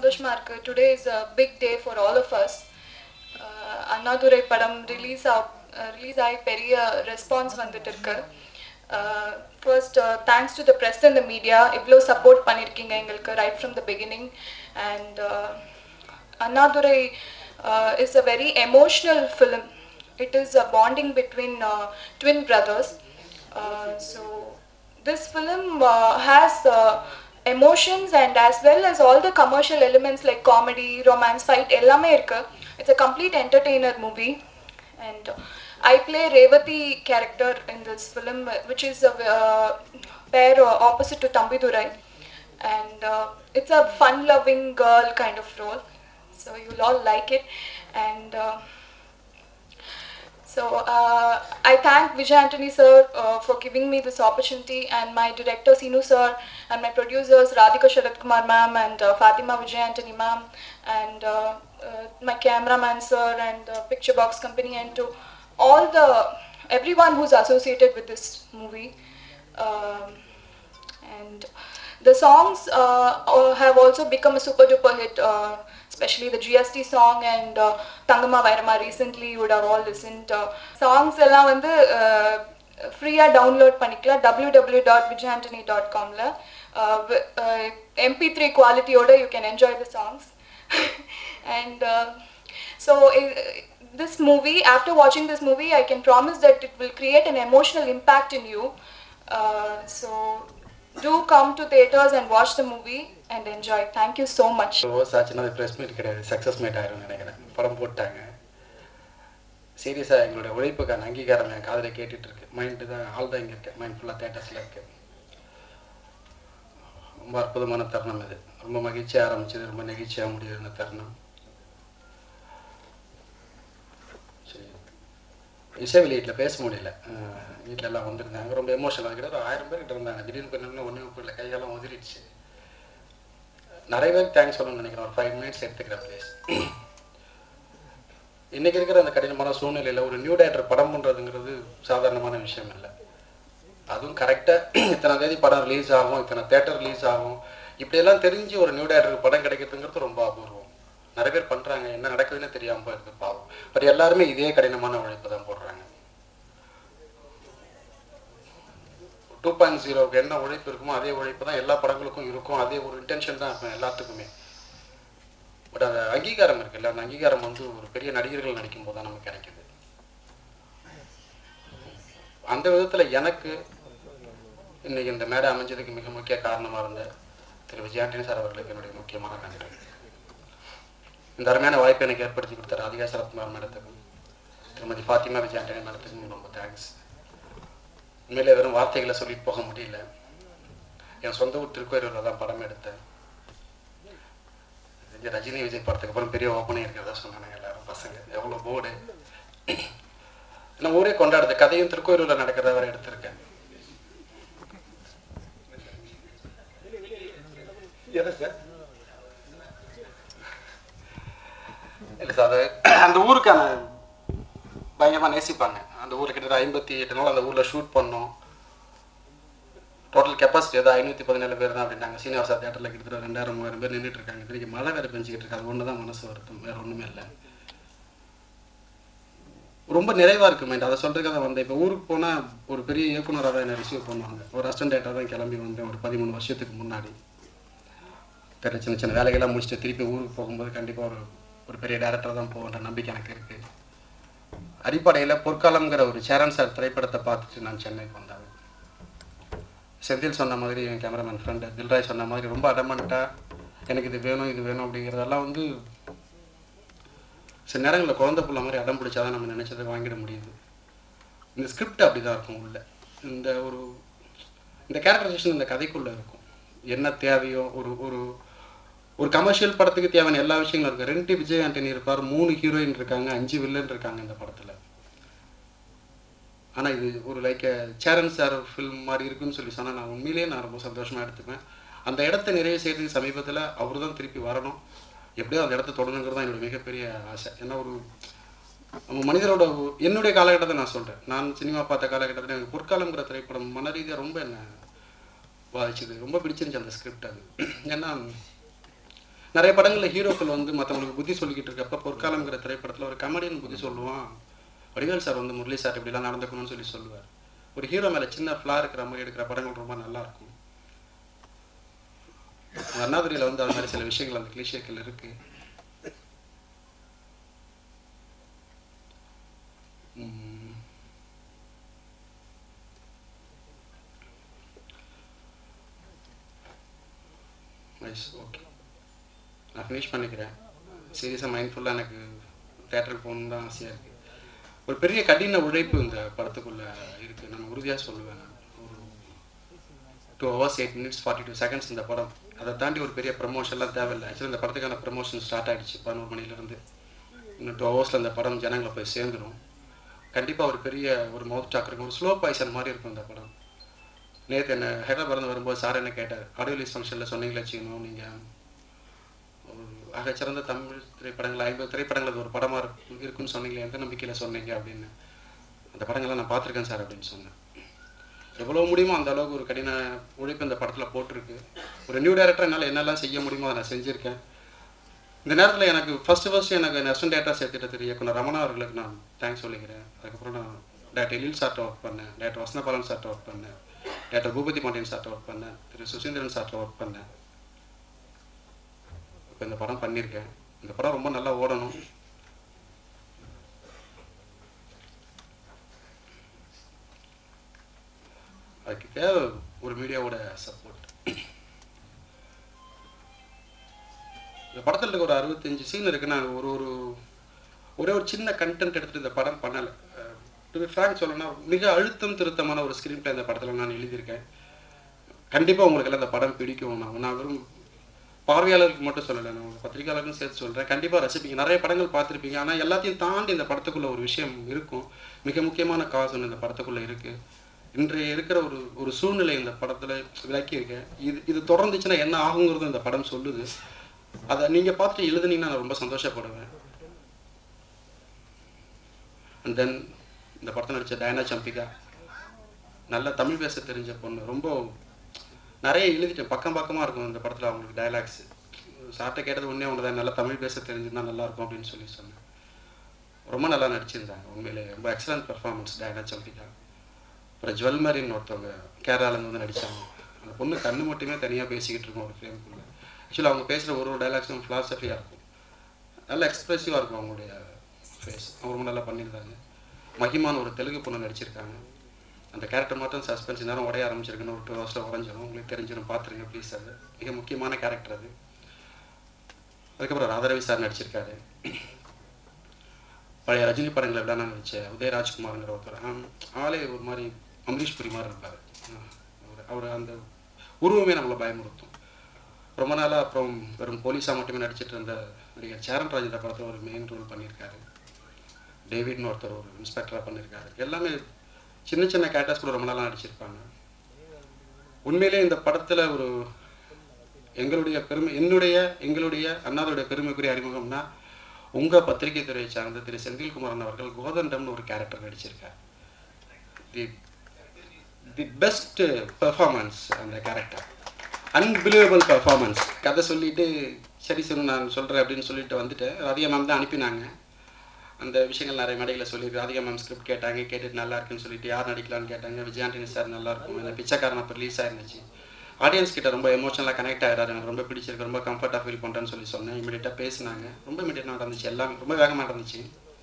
சந்தோஷமா இருக்கு today is a big day for all of us Annadurai படம் ரிலீஸ் ஆ ரிலீஸ் ஆகி பெரிய ரெஸ்பான்ஸ் வந்துட்டு இருக்கு first thanks to the press and the media இவ்வளோ சப்போர்ட் பண்ணியிருக்கீங்க எங்களுக்கு right from the beginning and Annadurai is a very emotional film it is a bonding between uh, twin brothers. Uh, so this film uh, has uh, emotions and as well as all the commercial elements like comedy, romance, fight, ellame irukku. It's a complete entertainer movie, and I play Revati character in this film, which is a uh, pair uh, opposite to Tambidurai, and uh, it's a fun-loving girl kind of role. So you'll all like it, and. Uh, so uh, I thank Vijay Antony sir uh, for giving me this opportunity and my director Sinu sir and my producers Radhika Sharad Kumar ma'am and uh, Fatima Vijay Antony ma'am and uh, uh, my cameraman sir and uh, picture box company and to all the everyone who's associated with this movie. Um, and the songs uh, uh, have also become a super duper hit, uh, especially the GST song and uh, Tangama Vairama recently you would have all listened. Uh, songs எல்லாம் வந்து ஃப்ரீயாக download பண்ணிக்கலாம் W W dot Vijayantony dot காமில் MP three குவாலிட்டியோட you can enjoy the songs and so this movie, after watching this movie, I can promise that it will create an emotional impact in you. Uh, so do come to theaters and watch the movie and enjoy. Thank you so much. ஓஸ் ஆச்சுன்னா அது press meet கிடையாது success meet ஆயிரும்னு நினைக்கிறேன் படம் போட்டாங்க சீரியஸாக எங்களுடைய உழைப்புக்கான அங்கீகாரம் என் காதில் கேட்டுட்டு இருக்கு மைண்டு தான் ஆள் தான் இங்கே இருக்கு மைண்ட் ஃபுல்லாக தேட்டர்ஸில் இருக்கு ரொம்ப அற்புதமான தருணம் இது ரொம்ப மகிழ்ச்சியாக ஆரம்பிச்சது ரொம்ப நெகிழ்ச்சியாக முடியுது இந்த தருணம் சரி இசை வெளியீட்டில் பேச முடியல வீட்டில் எல்லாம் வந்திருந்தாங்க ரொம்ப எமோஷனல் கிட்ட ஒரு ஆயிரம் பேர் கிட்ட இருந்தாங்க திடீர்னு பண்ணி ஒன்றும் போயிடல கையெல்லாம் உதிரிடுச்சு நிறைய பேருக்கு தேங்க்ஸ் சொல்லணும்னு நினைக்கிறேன் ஒரு ஃபைவ் மினிட்ஸ் எடுத்துக்கிற ப்ளீஸ் இன்னைக்கு இருக்கிற அந்த கடினமான சூழ்நிலையில் ஒரு நியூ டேரக்டர் படம் பண்ணுறதுங்கிறது சாதாரணமான விஷயம் இல்லை அதுவும் கரெக்டாக இத்தனை தேதி படம் ரிலீஸ் ஆகும் இத்தனை தேட்டர் ரிலீஸ் ஆகும் இப்படியெல்லாம் தெரிஞ்சு ஒரு நியூ டேரக்டருக்கு படம் கிடைக்கிறதுங்கிறது ரொம்ப அபூர்வம் நிறைய பேர் பண்ணுறாங்க என்ன நடக்குதுன்னு தெரியாமல் போயிருக்கு பாவம் பட் எல்லாருமே இதே கடினமான உழைப்பு தான் போடுறாங்க டூ பாயிண்ட் ஜீரோவுக்கு என்ன உழைப்பு இருக்குமோ அதே உழைப்பு தான் எல்லா படங்களுக்கும் இருக்கும் அதே ஒரு இன்டென்ஷன் தான் இருக்கும் எல்லாத்துக்குமே பட் அந்த அங்கீகாரம் இருக்குல்ல அந்த அங்கீகாரம் வந்து ஒரு பெரிய நடிகர்கள் நடிக்கும் போது தான் நமக்கு கிடைக்குது அந்த விதத்தில் எனக்கு இன்னைக்கு இந்த மேடை அமைஞ்சதுக்கு மிக முக்கிய காரணமாக இருந்த திரு விஜயாண்டனி சார் அவர்களுக்கு என்னுடைய முக்கியமான நன்றி இந்த அருமையான வாய்ப்பை எனக்கு ஏற்படுத்தி கொடுத்த ராதிகா சரத்குமார் மேடத்துக்கும் திருமதி ஃபாத்திமா விஜயாண்டனி மேடத்துக்கும் ரொம்ப தேங்க்ஸ் உண்மையிலே வெறும் வார்த்தைகளை சொல்லிட்டு போக முடியல என் சொந்த ஊர் திருக்கோயிலூரில் தான் படம் எடுத்தேன் இது ரஜினி விஜய் படத்துக்கு அப்புறம் பெரிய ஓப்பனிங் இருக்கிறதா சொன்னாங்க எல்லாரும் பசங்க எவ்வளோ போர்டு நம்ம ஊரே கொண்டாடுது கதையும் திருக்கோயிலூரில் நடக்கிறத வரை எடுத்திருக்கேன் எதை சார் இல்லை சார் அது அந்த ஊருக்கான பயங்கரமாக நேசிப்பாங்க அந்த ஊரில் கிட்டத்தட்ட ஐம்பத்தி எட்டு நாள் அந்த ஊரில் ஷூட் பண்ணோம் டோட்டல் கெப்பாசிட்டி ஏதோ ஐநூற்றி பதினேழு பேர் தான் அப்படின்னாங்க சீனிவாசா தேட்டரில் கிட்டத்தட்ட ரெண்டாயிரம் மூவாயிரம் பேர் நின்றுட்டு இருக்காங்க இன்றைக்கி மழை வேறு பெஞ்சிக்கிட்டு இருக்கு அது ஒன்று தான் மனசு வருத்தம் வேறு ஒன்றுமே இல்லை ரொம்ப நிறைவாக இருக்கு மைண்ட் அதை சொல்கிறதுக்காக தான் வந்தேன் இப்போ ஊருக்கு போனால் ஒரு பெரிய இயக்குனராக தான் என்னை ரிசீவ் பண்ணுவாங்க ஒரு அஸ்டன்டேட்டாக தான் கிளம்பி வந்தேன் ஒரு பதிமூணு வருஷத்துக்கு முன்னாடி தெரியல சின்ன சின்ன வேலைகள்லாம் முடிச்சுட்டு திருப்பி ஊருக்கு போகும்போது கண்டிப்பாக ஒரு ஒரு பெரிய டேரக்டர் தான் போகின்ற நம்பிக்கை எனக்கு இருக்குது அடிப்படையில் பொற்காலம்ங்கிற ஒரு சேரன் சார் திரைப்படத்தை பார்த்துட்டு நான் சென்னைக்கு வந்தேன் செந்தில் சொன்ன மாதிரி என் கேமராமேன் ஃப்ரெண்டு தில்ராய் சொன்ன மாதிரி ரொம்ப அடமெண்ட்டாக எனக்கு இது வேணும் இது வேணும் அப்படிங்கிறதெல்லாம் வந்து சில நேரங்களில் குழந்தை புள்ள மாதிரி அடம் பிடிச்சாதான் நம்ம நினச்சதை வாங்கிட முடியுது இந்த ஸ்கிரிப்ட் அப்படி தான் இருக்கும் உள்ள இந்த ஒரு இந்த கேரக்டரைசேஷன் இந்த கதைக்குள்ளே இருக்கும் என்ன தேவையோ ஒரு ஒரு ஒரு கமர்ஷியல் படத்துக்கு தேவையான எல்லா விஷயங்களும் இருக்குது ரெண்டு விஜய் ஆண்டனி இருப்பார் மூணு ஹீரோயின் இருக்காங்க அஞ்சு வில்லன் இருக்காங்க இந்த படத்தில் ஆனால் இது ஒரு லைக் சேரன் சார் ஃபில்ம் மாதிரி இருக்குன்னு சொல்லி சொன்னால் நான் உண்மையிலேயே நான் ரொம்ப சந்தோஷமாக எடுத்துப்பேன் அந்த இடத்த நிறைவு செய்யறதுக்கு சமீபத்தில் அவர் தான் திருப்பி வரணும் எப்படியோ அந்த இடத்த தொடணுங்கிறது தான் என்னோட மிகப்பெரிய ஆசை ஏன்னா ஒரு நம்ம மனிதரோட என்னுடைய காலகட்டத்தை நான் சொல்கிறேன் நான் சினிமா பார்த்த காலகட்டத்தில் எனக்கு பொற்காலங்கிற திரைப்படம் மன ரீதியாக ரொம்ப என்ன பாதிச்சது ரொம்ப பிடிச்சிருந்துச்சு அந்த ஸ்கிரிப்ட் அது ஏன்னா நிறைய படங்களில் ஹீரோக்கள் வந்து மற்றவங்களுக்கு புத்தி சொல்லிக்கிட்டு இருக்கப்ப பொற்காலம்ங்கிற திரைப்படத்தில் ஒரு கமெடியன் புத்தி சொல்லுவான் வடிவேல் சார் வந்து முரளி சார் இப்படிலாம் நடந்துக்கணும்னு சொல்லி சொல்லுவார் ஒரு ஹீரோ மேலே சின்ன ஃப்ளா இருக்கிற மாதிரி எடுக்கிற படங்கள் ரொம்ப நல்லா இருக்கும் அண்ணாதுரையில் வந்து அது மாதிரி சில விஷயங்கள் அந்த கிளிஷேக்கள் இருக்கு உம். நைஸ் ஓகே நான் ஃபினிஷ் பண்ணிக்கிறேன் சீரியஸாக மைண்ட்ஃபுல்லாக எனக்கு தேட்டருக்கு போகணுன்னு தான் ஆசையாக இருக்குது ஒரு பெரிய கடின உழைப்பு இந்த படத்துக்குள்ளே இருக்குது நம்ம உறுதியாக சொல்லுவேன் நான். ஒரு two hours eight minutes forty two seconds இந்த படம் அதை தாண்டி ஒரு பெரிய ப்ரமோஷன்லாம் தேவையில்லை ஆக்சுவலி இந்த படத்துக்கான ப்ரமோஷன் ஸ்டார்ட் ஆகிடுச்சு பதினோரு மணிலேருந்து இன்னும் டூ ஹவர்ஸில் இந்த படம் ஜனங்களை போய் சேர்ந்துடும் கண்டிப்பாக ஒரு பெரிய ஒரு மவுத் டாக் இருக்கும் ஒரு ஸ்லோ பாய்சன் மாதிரி இருக்கும் இந்த படம் நேற்று என்ன ஹைதராபாத்லேருந்து வரும்போது சார் என்ன கேட்டார் ஆடியோ ரிலீஸ் ஃபங்க்ஷனில் சொன்னீங்களே வச்சுக்கணும் நீங்கள் ஒரு ஆகச்சிறந்த தமிழ் திரைப்படங்கள் ஐம்பது திரைப்படங்கள் அது ஒரு படமாக இருக்கும் இருக்குன்னு சொன்னீங்களே எந்த நம்பிக்கையில் சொன்னீங்க அப்படின்னு அந்த படங்கள்லாம் நான் பார்த்துருக்கேன் சார் அப்படின்னு சொன்னேன் எவ்வளோ முடியுமோ அந்த அளவுக்கு ஒரு கடின உழைப்பு இந்த படத்தில் போட்டிருக்கு ஒரு நியூ டேரக்டர் என்னால் என்னெல்லாம் செய்ய முடியுமோ அதை நான் செஞ்சுருக்கேன் இந்த நேரத்தில் எனக்கு ஃபஸ்ட்டு ஃபஸ்ட்டு எனக்கு நெஸ்டன் டேட்டா சேர்த்துட்ட திரு இயக்குனர் ரமணா அவர்களுக்கு நான் தேங்க்ஸ் சொல்லிக்கிறேன் அதுக்கப்புறம் நான் டேரக்டர் எழில் சார்ட்ட ஒர்க் பண்ணேன் டேரக்டர் வசனபாலன் சார்ட்ட ஒர்க் பண்ணேன் டேரக்டர் பூபதி பாண்டியன் சார்ட்ட ஒர்க் பண்ணேன் திரு சுசீந்திரன் சார்ட்ட ஒர்க் பண்ணேன் இப்போ இந்த படம் பண்ணியிருக்கேன் இந்த படம் ரொம்ப நல்லா ஓடணும் அதுக்கு தேவை ஒரு மீடியாவோட சப்போர்ட் இந்த படத்தில் இருக்க ஒரு அறுபத்தஞ்சு சீன் இருக்கு நான் ஒரு ஒரு ஒரே ஒரு சின்ன கண்டென்ட் எடுத்துட்டு இந்த படம் பண்ணலை டு பி ஃப்ராங்க் சொல்லணும்னா மிக அழுத்தம் திருத்தமான ஒரு ஸ்க்ரீன் பிளே இந்த படத்தில் நான் எழுதியிருக்கேன் கண்டிப்பாக உங்களுக்கு எல்லாம் இந்த படம் பிடிக்கும் நான் நான் வெறும் பார்வையாளருக்கு மட்டும் சொல்லலை நான் உங்க பத்திரிகையாளருக்கும் சேர்த்து சொல்கிறேன் கண்டிப்பாக ரசிப்பீங்க நிறைய படங்கள் பார்த்துருப்பீங்க ஆனால் எல்லாத்தையும் தாண்டி இந்த படத்துக்குள்ள ஒரு விஷயம் இருக்கும் மிக முக்கியமான காசு ஒன்று இந்த படத்துக்குள்ளே இருக்குது இன்றைய இருக்கிற ஒரு ஒரு சூழ்நிலை இந்த படத்தில் விளக்கியிருக்கேன் இது இது தொடர்ந்துச்சுன்னா என்ன ஆகுங்கிறது இந்த படம் சொல்லுது அதை நீங்கள் பார்த்துட்டு எழுதுனீங்கன்னா நான் ரொம்ப சந்தோஷப்படுவேன் அண்ட் தென் இந்த படத்தில் நடித்த டயனா சம்பிகா நல்ல தமிழ் பேச தெரிஞ்ச பொண்ணு ரொம்ப நிறைய எழுதிட்டேன் பக்கம் பக்கமாக இருக்கும் இந்த படத்தில் அவங்களுக்கு டயலாக்ஸ் சார்ட்ட கேட்டது ஒன்றே ஒன்று தான் நல்லா தமிழ் பேச தெரிஞ்சிருந்தா நல்லா இருக்கும் அப்படின்னு சொல்லி சொன்னேன் ரொம்ப நல்லா நடிச்சிருந்தாங்க உண்மையிலே ரொம்ப எக்ஸலண்ட் பெர்ஃபார்மன்ஸ் டயனா சம்பிகா அப்புறம் ஜுவல்மரின்னு ஒருத்தவங்க கேரளாலேருந்து வந்து நடித்தாங்க அந்த பொண்ணு கண்ணு மட்டுமே தனியாக பேசிக்கிட்டு இருக்கும் ஒரு ஃப்ரேம்குள்ளே ஆக்சுவலாக அவங்க பேசுகிற ஒரு ஒரு டைலாக்ஸும் ஃபிலாசபியாக இருக்கும் நல்ல எக்ஸ்ப்ரெசிவாக இருக்கும் அவங்களுடைய ஃபேஸ் அவங்க ரொம்ப நல்லா பண்ணியிருந்தாங்க மகிமான்னு ஒரு தெலுங்கு பொண்ணு நடிச்சிருக்காங்க அந்த கேரக்டர் மட்டும் சஸ்பென்ஸ் நேரம் உடைய ஆரம்பிச்சிருக்குன்னு ஒரு டூ ஹவர்ஸில் உடஞ்சிடும் உங்களுக்கு தெரிஞ்சிடும் பார்த்துருங்க ப்ளீஸ் அது மிக முக்கியமான கேரக்டர் அது அதுக்கப்புறம் ராதாரவி சார் நடிச்சிருக்காரு பழைய ரஜினி படங்களை விட நான் நடிச்ச உதயராஜ்குமார்ங்கிற ஒருத்தர் ஆம், ஆளே ஒரு மாதிரி அமரீஷ் புரி மாதிரி இருப்பார் அவர் அவர் அந்த உருவமே நம்மளை பயமுறுத்தும் ரொம்ப நாளாக அப்புறம் வெறும் போலீஸாக மட்டுமே நடிச்சிட்டு இருந்த நடிகர் சேரன் ராஜ் இந்த படத்தில் ஒரு மெயின் ரோல் பண்ணியிருக்காரு டேவிட்னு ஒருத்தர் ஒரு இன்ஸ்பெக்டராக பண்ணியிருக்காரு எல்லாமே சின்ன சின்ன கேரக்டர்ஸ் கூட ரொம்ப நாளாக நடிச்சிருப்பாங்க உண்மையிலே இந்த படத்தில் ஒரு எங்களுடைய பெருமை என்னுடைய எங்களுடைய அண்ணாவுடைய பெருமைக்குரிய அறிமுகம்னா உங்கள் பத்திரிகை துறையை சார்ந்த திரு செந்தில்குமாரன் அவர்கள் கோதண்டம்னு ஒரு கேரக்டர் நடிச்சிருக்கார் தி தி பெஸ்ட் பெர்ஃபார்மன்ஸ் அந்த கேரக்டர் அன்பிலீவபிள் பெர்ஃபார்மன்ஸ் கதை சொல்லிட்டு சரி சரி நான் சொல்கிறேன் அப்படின்னு சொல்லிட்டு வந்துட்டேன் ராதிகா மேம் தான் அனுப்பினாங்க அந்த விஷயங்கள் நிறைய மேடையில் சொல்லி ராதிகா மேம் ஸ்கிரிப்ட் கேட்டாங்க கேட்டுட்டு நல்லா இருக்குன்னு சொல்லிட்டு யார் நடிக்கலாம்னு கேட்டாங்க விஜயாண்டனி சார் நல்லா இருக்கும் இந்த பிச்சைக்காரன் அப்போ ரிலீஸ் ஆயிருந்துச்சு ஆடியன்ஸ் கிட்ட ரொம்ப எமோஷனலாக கனெக்ட் ஆகிறாரு எனக்கு ரொம்ப பிடிச்சிருக்கு ரொம்ப கம்ஃபர்ட்டாக ஃபீல் பண்ணுறேன்னு சொல்லி சொன்னேன் இமீடியட்டாக பேசினாங்க ரொம்ப இமீடியட்டாக நடந்துச்சு எல்லாம் ரொம்ப வேகமாக நடந்துச்சு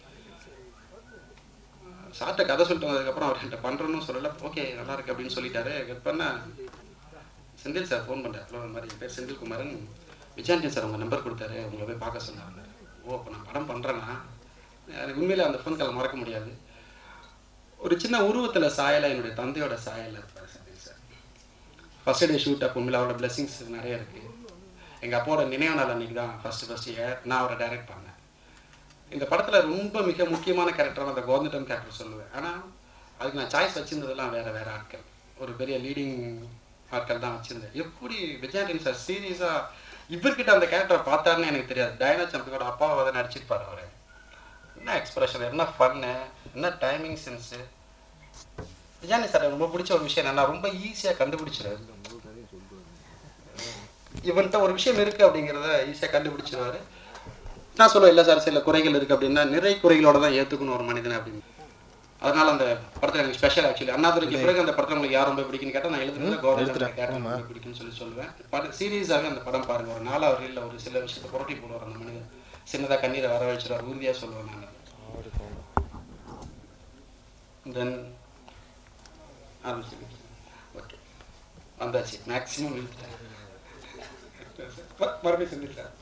சார்ட்ட கதை சொல்லிட்டு வந்ததுக்கப்புறம் அவர் என்கிட்ட பண்ணுறோன்னு சொல்லலை ஓகே நல்லா இருக்கு அப்படின்னு சொல்லிட்டாரு கட் பண்ண செந்தில் சார் ஃபோன் பண்ணார் ஹலோ இந்த மாதிரி என் பேர் செந்தில்குமாரன் விஜயாண்டி சார் உங்கள் நம்பர் கொடுத்தாரு உங்களை போய் பார்க்க சொன்னாங்க ஓ அப்போ நான் படம் பண்ணுறேன்னா எனக்கு உண்மையில அந்த ஃபோன் கால் மறக்க முடியாது ஒரு சின்ன உருவத்தில் சாயலாக என்னுடைய தந்தையோட சாயலில் இருப்பார் Senthil sir first day shoot அப்போ உண்மையில அவரோட பிளெஸிங்ஸ் நிறைய இருக்குது எங்கள் அப்பாவோட நினைவு நாள் அன்றைக்கி தான் ஃபஸ்ட்டு ஃபஸ்ட்டு ஏ நான் அவரை டைரக்ட் பண்ணேன் இந்த படத்தில் ரொம்ப மிக முக்கியமான கேரக்டரான அந்த கோந்தட்டம் கேரக்டர் சொல்லுவேன் ஆனால் அதுக்கு நான் சாய்ஸ் வச்சிருந்ததெல்லாம் வேறு வேறு ஆட்கள் ஒரு பெரிய லீடிங் ஆட்கள் தான் வச்சுருந்தேன் எப்படி விஜயாண்டின் சார் சீரியஸாக இவர்கிட்ட அந்த கேரக்டரை பார்த்தாருன்னு எனக்கு தெரியாது டயனா சம்பியோட அப்பாவை வந்து நடிச்சிருப்பார் அவர் என்ன எக்ஸ்பிரஷன் என்ன ஃபன்னு என்ன டைமிங் சென்ஸு விஜயாண்டி சார் எனக்கு ரொம்ப பிடிச்ச ஒரு விஷயம் என்னன்னா ரொம்ப ஈஸியாக கண்டுபிடிச்சிடாரு இவன்கிட்ட ஒரு விஷயம் இருக்குது அப்படிங்கிறத ஈஸியாக கண்டுபிடிச்சிருவாரு நான் சொல்லுவேன் இல்லை சார் சில குறைகள் இருக்குது அப்படின்னா நிறை குறைகளோட தான் ஏற்றுக்கணும் ஒரு மனிதனை அப்படின்னு அதனால அந்த படத்தில் எனக்கு ஸ்பெஷல் ஆக்சுவலி அண்ணாதுரைக்கு பிறகு அந்த படத்தில் உங்களுக்கு யார் ரொம்ப பிடிக்குன்னு கேட்டால் நான் எழுதுறது கௌரவ கேரக்டர் ரொம்ப பிடிக்கும்னு சொல்லி சொல்லுவேன் படம் சீரியஸாகவே அந்த படம் பாருங்க ஒரு நாலாவது இல்லை ஒரு சில விஷயத்தை புரட்டி போடுவார் அந்த மனிதன் சின்னதாக கண்ணீரை வர வச்சிருவார் உறுதியாக சொல்லுவேன் நான் தென் ஆரம்பிச்சு ஓகே வந்தாச்சு மேக்ஸிமம் இழுத்துட்டேன் மறுபடியும் செஞ்சுட்டேன்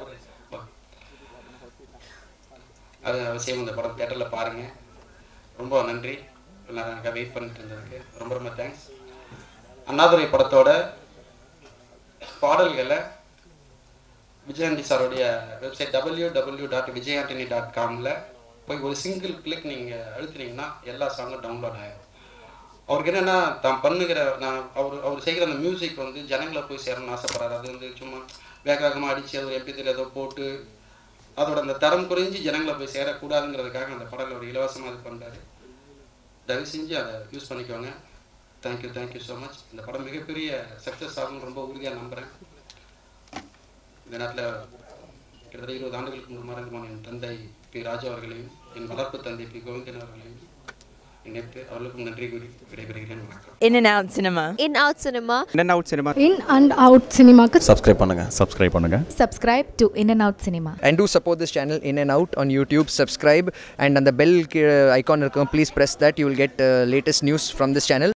அது அவசியம் இந்த படம் தேட்டரில் பாருங்கள் ரொம்ப நன்றி நான் வெயிட் பண்ணிட்டு இருந்ததுக்கு ரொம்ப ரொம்ப தேங்க்ஸ் அண்ணாதுரை படத்தோட பாடல்களை விஜயாண்டி சாருடைய website W W dot Vijayantony dot காமில் போய் ஒரு சிங்கிள் கிளிக் நீங்கள் அழுத்துனீங்கன்னா எல்லா சாங்கும் டவுன்லோட் ஆகிடும் அவருக்கு என்னென்னா தான் பண்ணுகிற நான் அவர் அவர் செய்கிற அந்த மியூசிக் வந்து ஜனங்களை போய் சேரணும்னு ஆசைப்படுறாரு அது வந்து சும்மா வேக வேகமாக அடித்து அது எம்பி ஏதோ போட்டு அதோட அந்த தரம் குறைஞ்சி ஜனங்களை போய் சேரக்கூடாதுங்கிறதுக்காக அந்த படத்தில் ஒரு இலவசமாக இது பண்ணுறாரு தயவு செஞ்சு அதை யூஸ் பண்ணிக்கோங்க தேங்க்யூ தேங்க்யூ ஸோ மச் இந்த படம் மிகப்பெரிய சக்ஸஸ் ஆகும்னு ரொம்ப உறுதியாக நம்புகிறேன் இந்த நேரத்தில் கிட்டத்தட்ட இருபது ஆண்டுகளுக்கு முன்பு மறைந்து போன என் தந்தை பி ராஜா அவர்களையும் என் வளர்ப்பு தந்தை பி கோவிந்தன் அவர்களையும் இணைத்து அவர்களுக்கும் நன்றி கூறி விடைபெறுகிறேன் வணக்கம் In and out cinema. In Out Cinema. In and out cinema. In and out சினிமாக்கு சப்ஸ்கிரைப் பண்ணுங்க சப்ஸ்கிரைப் பண்ணுங்க subscribe to in and out cinema And do support this channel in and out on YouTube. Subscribe and on the bell uh, icon, uh, please press that. You will get uh, latest news from this channel.